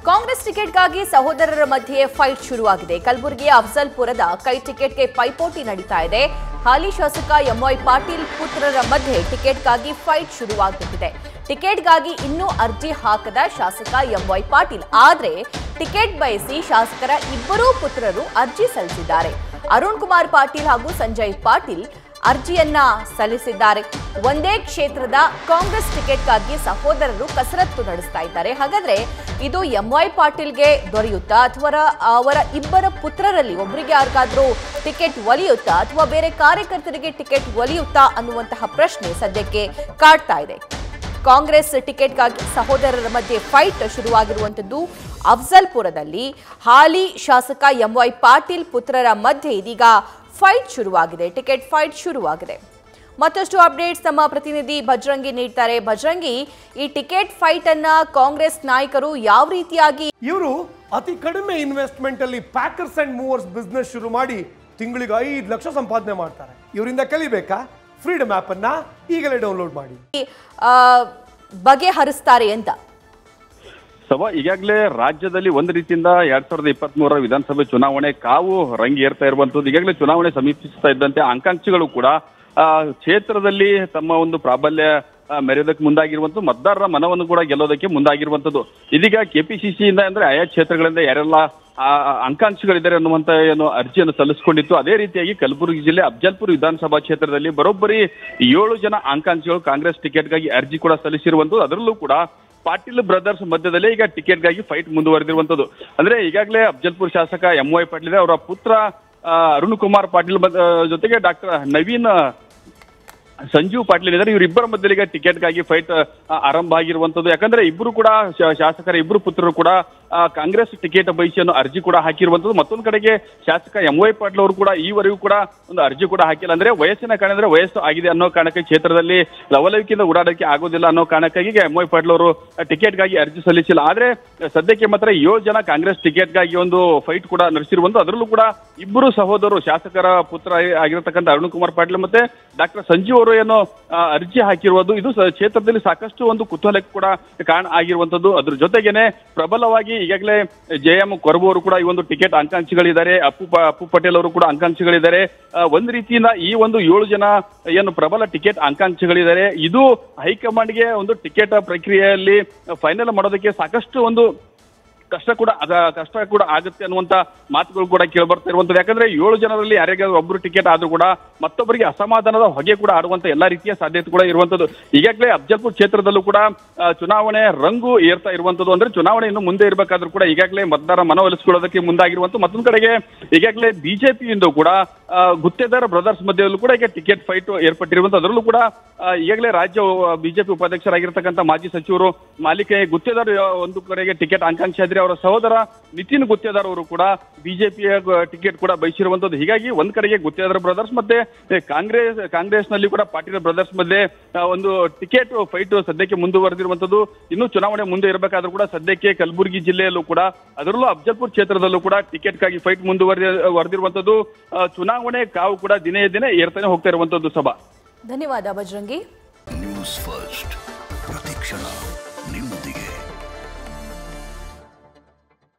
ಕಾಂಗ್ರೆಸ್ ಟಿಕೆಟ್ಗಾಗಿ ಸಹೋದರರ ಮಧ್ಯೆ ಫೈಟ್ ಶುರುವಾಗಿದೆ ಕಲಬುರಗಿಯ ಅಫ್ಜಲ್ಪುರದ ಕೈ ಟಿಕೆಟ್ಗೆ ಪೈಪೋಟಿ ನಡೀತಾ ಇದೆ ಹಾಲಿ ಶಾಸಕ ಎಂವೈ ಪಾಟೀಲ್ ಪುತ್ರರ ಮಧ್ಯೆ ಟಿಕೆಟ್ಗಾಗಿ ಫೈಟ್ ಶುರುವಾಗುತ್ತಿದೆ ಟಿಕೆಟ್ಗಾಗಿ ಇನ್ನೂ ಅರ್ಜಿ ಹಾಕದ ಶಾಸಕ ಎಂವೈ ಪಾಟೀಲ್ ಆದ್ರೆ ಟಿಕೆಟ್ ಬಯಸಿ ಶಾಸಕರ ಇಬ್ಬರೂ ಪುತ್ರರು ಅರ್ಜಿ ಸಲ್ಲಿಸಿದ್ದಾರೆ ಅರುಣ್ ಕುಮಾರ್ ಪಾಟೀಲ್ ಹಾಗೂ ಸಂಜಯ್ ಪಾಟೀಲ್ ಅರ್ಜಿಯನ್ನ ಸಲ್ಲಿಸಿದ್ದಾರೆ ಒಂದೇ ಕ್ಷೇತ್ರದ ಕಾಂಗ್ರೆಸ್ ಟಿಕೆಟ್ಗಾಗಿ ಸಹೋದರರು ಕಸರತ್ತು ನಡೆಸ್ತಾ ಇದ್ದಾರೆ ಹಾಗಾದ್ರೆ ಇದು ಎಂವೈ ಪಾಟೀಲ್ಗೆ ದೊರೆಯುತ್ತಾ ಅಥವಾ ಅವರ ಇಬ್ಬರ ಪುತ್ರರಲ್ಲಿ ಒಬ್ಬರಿಗೆ ಯಾರಿಗಾದ್ರೂ ಟಿಕೆಟ್ ಒಲಿಯುತ್ತಾ ಅಥವಾ ಬೇರೆ ಕಾರ್ಯಕರ್ತರಿಗೆ ಟಿಕೆಟ್ ಒಲಿಯುತ್ತಾ ಅನ್ನುವಂತಹ ಪ್ರಶ್ನೆ ಸದ್ಯಕ್ಕೆ ಕಾಡ್ತಾ ಇದೆ ಕಾಂಗ್ರೆಸ್ ಟಿಕೆಟ್ಗಾಗಿ ಸಹೋದರರ ಮಧ್ಯೆ ಫೈಟ್ ಶುರುವಾಗಿರುವಂತದ್ದು ಅಫ್ಜಲ್ಪುರದಲ್ಲಿ ಹಾಲಿ ಶಾಸಕ ಎಂವೈ ಪಾಟೀಲ್ ಪುತ್ರರ ಮಧ್ಯೆ ಇದೀಗ ಫೈಟ್ ಶುರುವಾಗಿದೆ ಟಿಕೆಟ್ ಫೈಟ್ ಶುರುವಾಗಿದೆ ಮತ್ತಷ್ಟು ಅಪ್ಡೇಟ್ಸ್ ನಮ್ಮ ಪ್ರತಿನಿಧಿ ಭಜ್ರಂಗಿ ನೀಡ್ತಾರೆ ಭಜ್ರಂಗಿ ಈ ಟಿಕೆಟ್ ಫೈಟ್ ಅನ್ನ ಕಾಂಗ್ರೆಸ್ ನಾಯಕರು ಯಾವ ರೀತಿಯಾಗಿ ಇವರು ಅತಿ ಕಡಿಮೆ ಇನ್ವೆಸ್ಟ್ಮೆಂಟ್ ಅಲ್ಲಿ ಪ್ಯಾಕರ್ಸ್ ಅಂಡ್ ಮೂವರ್ಸ್ ಬಿಸ್ನೆಸ್ ಶುರು ಮಾಡಿ ತಿಂಗಳಿಗೆ ಐದು ಲಕ್ಷ ಸಂಪಾದನೆ ಮಾಡ್ತಾರೆ ಇವರಿಂದ ಕಲಿಬೇಕಾ ಫ್ರೀಡಮ್ ಆಪ್ ಅನ್ನ ಈಗಲೇ ಡೌನ್ಲೋಡ್ ಮಾಡಿ ಆ, ಬಗೆಹರಿಸ್ತಾರೆ ಅಂತ ಸಭಾ ಈಗಾಗಲೇ ರಾಜ್ಯದಲ್ಲಿ ಒಂದು ರೀತಿಯಿಂದ ಎರಡ್ ಸಾವಿರದ ಇಪ್ಪತ್ತ್ ಮೂರರ ವಿಧಾನಸಭೆ ಚುನಾವಣೆ ಕಾವು ರಂಗೇರ್ತಾ ಇರುವಂತದ್ದು ಈಗಾಗಲೇ ಚುನಾವಣೆ ಸಮೀಪಿಸ್ತಾ ಇದ್ದಂತೆ ಆಕಾಂಕ್ಷಿಗಳು ಕೂಡ ಆ, ಕ್ಷೇತ್ರದಲ್ಲಿ ತಮ್ಮ ಒಂದು ಪ್ರಾಬಲ್ಯ ಆ, ಮೆರೆಯೋದಕ್ಕೆ ಮುಂದಾಗಿರುವಂತದ್ದು ಮತದಾರರ ಮನವನ್ನು ಕೂಡ ಗೆಲ್ಲೋದಕ್ಕೆ ಮುಂದಾಗಿರುವಂತದ್ದು ಇದೀಗ ಕೆಪಿಸಿಸಿಯಿಂದ ಅಂದ್ರೆ ಆಯಾ ಕ್ಷೇತ್ರಗಳಿಂದ ಯಾರೆಲ್ಲ ಆ, ಆಕಾಂಕ್ಷಿಗಳಿದ್ದಾರೆ ಅನ್ನುವಂತ ಏನು ಅರ್ಜಿಯನ್ನು ಸಲ್ಲಿಸಿಕೊಂಡಿತ್ತು ಅದೇ ರೀತಿಯಾಗಿ ಕಲಬುರಗಿ ಜಿಲ್ಲೆ ಅಫ್ಜಲ್ಪುರ ವಿಧಾನಸಭಾ ಕ್ಷೇತ್ರದಲ್ಲಿ ಬರೋಬ್ಬರಿ ಏಳು ಜನ ಆಕಾಂಕ್ಷಿಗಳು ಕಾಂಗ್ರೆಸ್ ಟಿಕೆಟ್ಗಾಗಿ ಅರ್ಜಿ ಕೂಡ ಸಲ್ಲಿಸಿರುವಂತದ್ದು ಅದರಲ್ಲೂ ಕೂಡ ಪಾಟೀಲ್ ಬ್ರದರ್ಸ್ ಮಧ್ಯದಲ್ಲೇ ಈಗ ಟಿಕೆಟ್ಗಾಗಿ ಫೈಟ್ ಮುಂದುವರೆದಿರುವಂತದ್ದು ಅಂದ್ರೆ ಈಗಾಗಲೇ ಅಫ್ಜಲ್ಪುರ್ ಶಾಸಕ ಎಂ ವೈ ಪಾಟೀಲ್ ಅವರ ಪುತ್ರ ಆ, ಅರುಣ್ ಕುಮಾರ್ ಪಾಟೀಲ್ ಬದ್- ಜೊತೆಗೆ ಡಾಕ್ಟರ್ ನವೀನ್ ಸಂಜೀವ್ ಪಾಟೀಲ್ ಇದ್ದಾರೆ ಇವರಿಬ್ಬರ ಮಧ್ಯದಲ್ಲಿ ಈಗ ಟಿಕೆಟ್ಗಾಗಿ ಫೈಟ್ ಆರಂಭ ಆಗಿರುವಂತದ್ದು ಯಾಕಂದ್ರೆ ಇಬ್ಬರು ಕೂಡ ಶಾ- ಶಾಸಕರ ಇಬ್ಬರು ಪುತ್ರರು ಕೂಡ ಆ, ಕಾಂಗ್ರೆಸ್ ಟಿಕೆಟ್ ಬಯಸಿಯನ್ನು ಅರ್ಜಿ ಕೂಡ ಹಾಕಿರುವಂತದ್ದು ಮತ್ತೊಂದು ಕಡೆಗೆ ಶಾಸಕ ಎಂ ವೈ ಪಾಟೀಲ್ ಅವರು ಕೂಡ ಈವರೆಗೂ ಕೂಡ ಒಂದು ಅರ್ಜಿ ಕೂಡ ಹಾಕಿಲ್ಲ ಅಂದ್ರೆ ವಯಸ್ಸಿನ ಕಾರಣ ಅಂದ್ರೆ ವಯಸ್ಸು ಆಗಿದೆ ಅನ್ನೋ ಕಾರಣಕ್ಕೆ ಕ್ಷೇತ್ರದಲ್ಲಿ ಲವಲವಿಕೆಯಿಂದ ಓಡಾಡಕ್ಕೆ ಆಗೋದಿಲ್ಲ ಅನ್ನೋ ಕಾರಣಕ್ಕಾಗಿ ಎಂ ವೈ ಪಾಟೀಲ್ ಅವರು ಟಿಕೆಟ್ಗಾಗಿ ಅರ್ಜಿ ಸಲ್ಲಿಸಿಲ್ಲ ಆದ್ರೆ ಸದ್ಯಕ್ಕೆ ಮಾತ್ರ ಏಳು ಜನ ಕಾಂಗ್ರೆಸ್ ಟಿಕೆಟ್ಗಾಗಿ ಒಂದು ಫೈಟ್ ಕೂಡ ನಡೆಸಿರುವಂತ ಅದರಲ್ಲೂ ಕೂಡ ಇಬ್ಬರು ಸಹೋದರರು ಶಾಸಕರ ಪುತ್ರ ಆಗಿರತಕ್ಕಂಥ ಅರುಣ್ ಕುಮಾರ್ ಪಾಟೀಲ್ ಮತ್ತೆ ಡಾಕ್ಟರ್ ಸಂಜೀವ್ ಅವರು ಏನು ಆ, ಅರ್ಜಿ ಹಾಕಿರುವುದು ಇದು ಸ- ಕ್ಷೇತ್ರದಲ್ಲಿ ಸಾಕಷ್ಟು ಒಂದು ಕುತೂಹಲಕ್ಕೆ ಕೂಡ ಕಾರಣ ಆಗಿರುವಂತದ್ದು ಅದ್ರ ಜೊತೆಗೇನೆ ಪ್ರಬಲವಾಗಿ ಈಗಾಗಲೇ ಜೆ ಎಂ ಕೊರಬು ಅವರು ಕೂಡ ಈ ಒಂದು ಟಿಕೆಟ್ ಆಕಾಂಕ್ಷಿಗಳಿದ್ದಾರೆ ಅಪ್ಪು ಪ- ಅಪ್ಪು ಪಟೇಲ್ ಅವರು ಕೂಡ ಆಕಾಂಕ್ಷಿಗಳಿದ್ದಾರೆ ಆ, ಒಂದ್ ರೀತಿಯಿಂದ ಈ ಒಂದು ಏಳು ಜನ ಏನು ಪ್ರಬಲ ಟಿಕೆಟ್ ಆಕಾಂಕ್ಷಿಗಳಿದ್ದಾರೆ ಇದು ಹೈಕಮಾಂಡ್ಗೆ ಒಂದು ಟಿಕೆಟ್ ಪ್ರಕ್ರಿಯೆಯಲ್ಲಿ ಫೈನಲ್ ಮಾಡೋದಕ್ಕೆ ಸಾಕಷ್ಟು ಒಂದು ಕಷ್ಟ ಕೂಡ ಅದ ಕಷ್ಟ ಕೂಡ ಆಗುತ್ತೆ ಅನ್ನುವಂತ ಮಾತುಗಳು ಕೂಡ ಕೇಳ್ಬರ್ತಾ ಇರುವಂತದ್ದು ಯಾಕಂದ್ರೆ ಏಳು ಜನರಲ್ಲಿ ಯಾರಿಗಾದ್ರೂ ಒಬ್ರು ಟಿಕೆಟ್ ಆದ್ರೂ ಕೂಡ ಮತ್ತೊಬ್ಬರಿಗೆ ಅಸಮಾಧಾನದ ಹೊಗೆ ಕೂಡ ಆಡುವಂತ ಎಲ್ಲಾ ರೀತಿಯ ಸಾಧ್ಯತೆ ಕೂಡ ಇರುವಂತದ್ದು ಈಗಾಗಲೇ ಅಫ್ಜಲ್ಪುರ್ ಕ್ಷೇತ್ರದಲ್ಲೂ ಕೂಡ ಆ, ಚುನಾವಣೆ ರಂಗು ಏರ್ತಾ ಇರುವಂತದ್ದು ಅಂದ್ರೆ ಚುನಾವಣೆ ಇನ್ನು ಮುಂದೆ ಇರಬೇಕಾದ್ರೂ ಕೂಡ ಈಗಾಗಲೇ ಮತದಾರ ಮನವೊಲಿಸಿಕೊಳ್ಳೋದಕ್ಕೆ ಮುಂದಾಗಿರುವಂತ ಮತ್ತೊಂದು ಕಡೆಗೆ ಈಗಾಗಲೇ ಬಿಜೆಪಿಯಿಂದ ಕೂಡ ಆ, ಗುತ್ತೇದಾರ್ ಬ್ರದರ್ಸ್ ಮಧ್ಯದಲ್ಲೂ ಕೂಡ ಈಗ ಟಿಕೆಟ್ ಫೈಟ್ ಏರ್ಪಟ್ಟಿರುವಂತ ಅದರಲ್ಲೂ ಕೂಡ ಆ, ಈಗಾಗಲೇ ರಾಜ್ಯ ಬಿಜೆಪಿ ಉಪಾಧ್ಯಕ್ಷರಾಗಿರ್ತಕ್ಕಂಥ ಮಾಜಿ ಸಚಿವರು ಮಾಲಿಕೆ ಗುತ್ತೇದಾರ್ ಒಂದು ಕಡೆಗೆ ಟಿಕೆಟ್ ಆಕಾಂಕ್ಷಿ ಆದ್ರೆ ಅವರ ಸಹೋದರ ನಿತಿನ್ ಗುತ್ತೇದಾರ್ ಅವರು ಕೂಡ ಬಿಜೆಪಿಯ ಟಿಕೆಟ್ ಕೂಡ ಬಯಸಿರುವಂತದ್ದು ಹೀಗಾಗಿ ಒಂದ್ ಕಡೆಗೆ ಗುತ್ತೇದಾರ್ ಬ್ರದರ್ಸ್ ಮತ್ತೆ ಕಾಂಗ್ರೆಸ್ ಕಾಂಗ್ರೆಸ್ ನಲ್ಲಿ ಕೂಡ ಪಾಟೀಲ್ ಬ್ರದರ್ಸ್ ಮಧ್ಯೆ ಆ, ಒಂದು ಟಿಕೆಟ್ ಫೈಟ್ ಸದ್ಯಕ್ಕೆ ಮುಂದುವರೆದಿರುವಂತದ್ದು ಇನ್ನು ಚುನಾವಣೆ ಮುಂದೆ ಇರಬೇಕಾದ್ರೂ ಕೂಡ ಸದ್ಯಕ್ಕೆ ಕಲಬುರಗಿ ಜಿಲ್ಲೆಯಲ್ಲೂ ಕೂಡ ಅದರಲ್ಲೂ ಅಫ್ಜಲ್ಪುರ್ ಕ್ಷೇತ್ರದಲ್ಲೂ ಕೂಡ ಟಿಕೆಟ್ಗಾಗಿ ಫೈಟ್ ಮುಂದುವರೆದ ವರೆದಿರುವಂತದ್ದು ಆ, ಚುನಾವಣೆ ಕಾವು ಕೂಡ ದಿನೇ ದಿನೇ ಏರ್ತಾನೆ ಹೋಗ್ತಾ ಇರುವಂತದ್ದು ಸಭಾ ಧನ್ಯವಾದ ಭಜ್ರಂಗಿ ನ್ಯೂಸ್ ಫಸ್ಟ್ ಪ್ರತಿಕ್ಷಣ